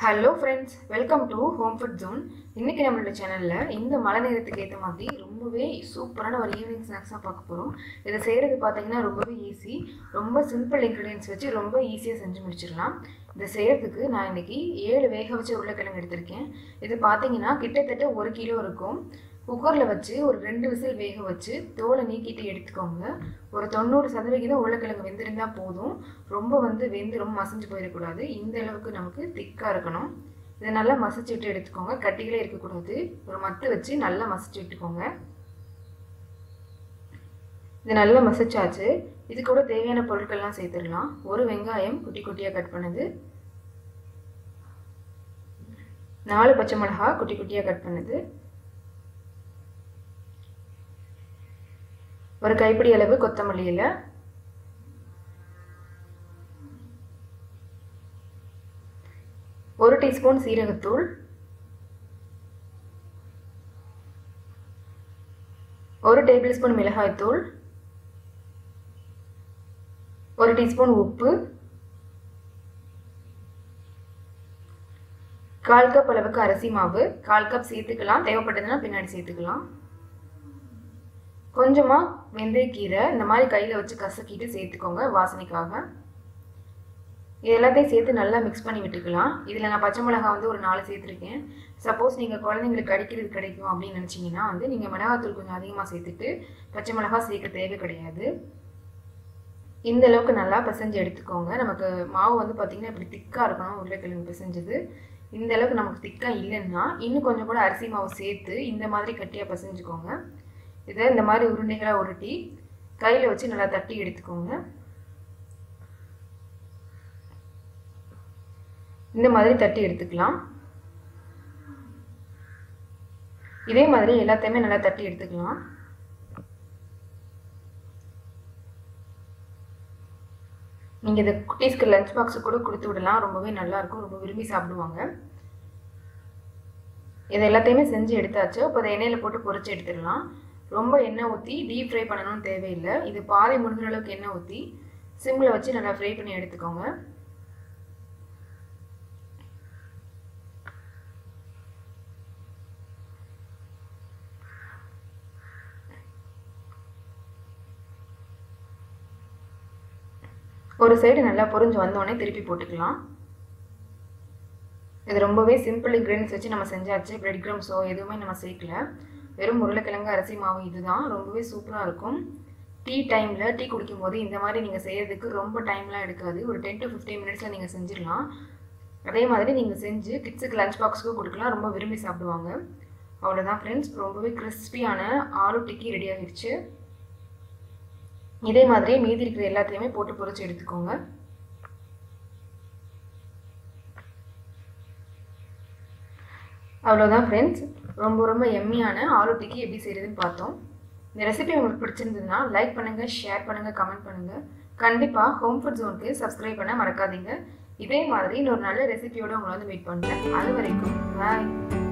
hello friends welcome to home food zone இன்றைக்கி நம்மளோட சேனலில் இந்த மழை நேரத்துக்கு ஏற்ற மாதிரி ரொம்பவே சூப்பரான ஒரு ஈவினிங் ஸ்நாக்ஸாக பார்க்க போகிறோம் இதை செய்கிறது பார்த்தீங்கன்னா ரொம்பவே ஈஸி ரொம்ப சிம்பிள் இன்க்ரீடியன்ஸ் வச்சு ரொம்ப ஈஸியாக செஞ்சு முடிச்சிடலாம் இதை செய்கிறதுக்கு நான் இன்றைக்கி ஏழு வேக வச்ச உருளைக்கிழங்கு எடுத்திருக்கேன் இது பார்த்தீங்கன்னா கிட்டத்தட்ட ஒரு கிலோ இருக்கும் குக்கரில் வச்சு ஒரு ரெண்டு விசில் வேக வச்சு தோலை நீக்கிட்டு எடுத்துக்கோங்க ஒரு தொண்ணூறு சதவிகிதம் உருளைக்கிழங்கு வெந்திருந்தால் போதும் ரொம்ப வந்து வெந்து ரொம்ப மசிஞ்சு போயிடக்கூடாது இந்த அளவுக்கு நமக்கு திக்காக இருக்கணும் இதை நல்லா மசிச்சு விட்டு எடுத்துக்கோங்க கட்டிகளே இருக்கக்கூடாது ஒரு மத்து வச்சு நல்லா மசிச்சு விட்டுக்கோங்க இது நல்லா மசிச்சாச்சு இது கூட தேவையான பொருட்கள்லாம் சேர்த்துடலாம் ஒரு வெங்காயம் குட்டி குட்டியாக கட் பண்ணது நாலு பச்சை மிளகா குட்டி குட்டியாக கட் பண்ணது ஒரு கைப்பிடி அளவு கொத்தமல்லி இலை ஒரு டீஸ்பூன் சீரகத்தூள் ஒரு டேபிள் ஸ்பூன் மிளகாய்த்தூள் ஒரு டீஸ்பூன் உப்பு கால் கப் அளவுக்கு அரிசி மாவு கால் கப் சேர்த்துக்கலாம் தேவைப்பட்டதுன்னா பின்னாடி சேர்த்துக்கலாம் கொஞ்சமாக வெந்தயக்கீரை இந்த மாதிரி கையில் வச்சு கசக்கிட்டு சேர்த்துக்கோங்க வாசனைக்காக இது எல்லாத்தையும் சேர்த்து நல்லா மிக்ஸ் பண்ணி விட்டுக்கலாம் இதில் நான் பச்சை மிளகா வந்து ஒரு நாலு சேர்த்துருக்கேன் சப்போஸ் நீங்கள் குழந்தைங்களுக்கு கடிக்கிறது கிடைக்கும் அப்படின்னு நினச்சிங்கன்னா வந்து நீங்கள் மிளகாத்தூள் கொஞ்சம் அதிகமாக சேர்த்துட்டு பச்சை மிளகா சேர்க்க தேவை கிடையாது இந்த அளவுக்கு நல்லா பிசைஞ்சு எடுத்துக்கோங்க நமக்கு மாவு வந்து பார்த்திங்கன்னா இப்படி திக்காக இருக்கணும் உருளைக்கிழங்கு பிசைஞ்சது இந்த அளவுக்கு நமக்கு திக்காக இல்லைன்னா இன்னும் கொஞ்சம் கூட அரிசி மாவு சேர்த்து இந்த மாதிரி கட்டியாக பிசைஞ்சுக்கோங்க இதை இந்த மாதிரி உருண்டைகளாக உருட்டி கையில் வச்சு நல்லா தட்டி எடுத்துக்கோங்க இந்த மாதிரி தட்டி எடுத்துக்கலாம் இதே மாதிரி எல்லாத்தையுமே நல்லா தட்டி எடுத்துக்கலாம் நீங்கள் இதை குட்டீஸ்க்கு லஞ்ச் பாக்ஸு கூட கொடுத்து விடலாம் ரொம்பவே நல்லாயிருக்கும் ரொம்ப விரும்பி சாப்பிடுவாங்க இதை எல்லாத்தையுமே செஞ்சு எடுத்தாச்சு அப்போ அதை எண்ணெயில் போட்டு பொறிச்சு எடுத்துடலாம் ரொம்ப எண்ணெய் ஊற்றி டீப் ஃப்ரை பண்ணணும்னு தேவையில்லை இது பாதி முடிஞ்ச அளவுக்கு எண்ணெய் ஊற்றி சிம்மில் வச்சு நல்லா ஃப்ரை பண்ணி எடுத்துக்கோங்க ஒரு சைடு நல்லா பொரிஞ்சு வந்தோடனே திருப்பி போட்டுக்கலாம் இது ரொம்பவே சிம்பிள் இன்க்ரீடியன்ஸ் வச்சு நம்ம செஞ்சாச்சு பிரெட் க்ரம்ஸோ எதுவுமே நம்ம சேர்க்கல வெறும் உருளைக்கிழங்கு அரிசி மாவு இதுதான் ரொம்பவே சூப்பராக இருக்கும் டீ டைமில் டீ குடிக்கும் போது இந்த மாதிரி நீங்கள் செய்யறதுக்கு ரொம்ப டைம்லாம் எடுக்காது ஒரு டென் டு ஃபிஃப்டீன் மினிட்ஸில் நீங்கள் செஞ்சிடலாம் அதே மாதிரி நீங்கள் செஞ்சு கிட்ஸுக்கு லஞ்ச் பாக்ஸுக்கும் கொடுக்கலாம் ரொம்ப விரும்பி சாப்பிடுவாங்க அவ்வளோதான் ஃப்ரெண்ட்ஸ் ரொம்பவே கிறிஸ்பியான ஆலு டிக்கி ரெடி ஆகிடுச்சு இதே மாதிரியே மீதி இருக்கிற எல்லாத்தையுமே போட்டு பொறிச்சு எடுத்துக்கோங்க அவ்வளோதான் ஃப்ரெண்ட்ஸ் ரொம்ப ரொம்ப எம்மியான ஆலு டிக்கி எப்படி செய்கிறதுன்னு பார்த்தோம் இந்த ரெசிபி உங்களுக்கு பிடிச்சிருந்ததுன்னா லைக் பண்ணுங்கள் ஷேர் பண்ணுங்கள் கமெண்ட் பண்ணுங்கள் கண்டிப்பாக ஹோம் ஃபுட் ஜோனுக்கு சப்ஸ்கிரைப் பண்ண மறக்காதீங்க இதே மாதிரி இன்னொரு நல்ல ரெசிபியோட உங்களை வந்து மீட் பண்ணுறேன் அது வரைக்கும் பாய்